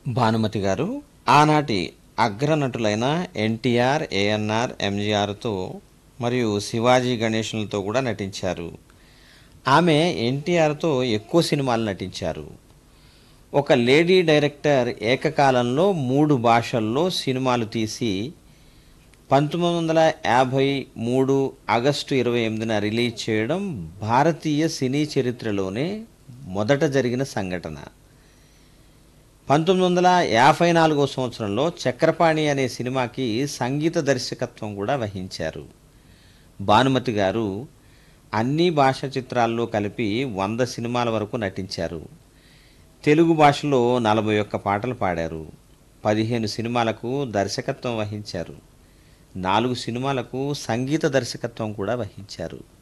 భానుమతి గారు ఆనాటి అగ్రనటులైన ఎన్టీఆర్ ఏఎన్ఆర్ ఎంజీఆర్తో మరియు శివాజీ గణేషన్లతో కూడా నటించారు ఆమె ఎన్టీఆర్తో ఎక్కువ సినిమాలు నటించారు ఒక లేడీ డైరెక్టర్ ఏకకాలంలో మూడు భాషల్లో సినిమాలు తీసి పంతొమ్మిది వందల యాభై మూడు ఆగస్టు ఇరవై ఎనిమిదిన రిలీజ్ చేయడం భారతీయ సినీ చరిత్రలోనే మొదట జరిగిన సంఘటన పంతొమ్మిది వందల యాభై నాలుగో సంవత్సరంలో చక్రపాణి అనే సినిమాకి సంగీత దర్శకత్వం కూడా వహించారు భానుమతి గారు అన్ని భాష చిత్రాల్లో కలిపి వంద సినిమాల వరకు నటించారు తెలుగు భాషలో నలభై ఒక్క పాటలు పాడారు పదిహేను సినిమాలకు దర్శకత్వం వహించారు నాలుగు సినిమాలకు సంగీత దర్శకత్వం కూడా వహించారు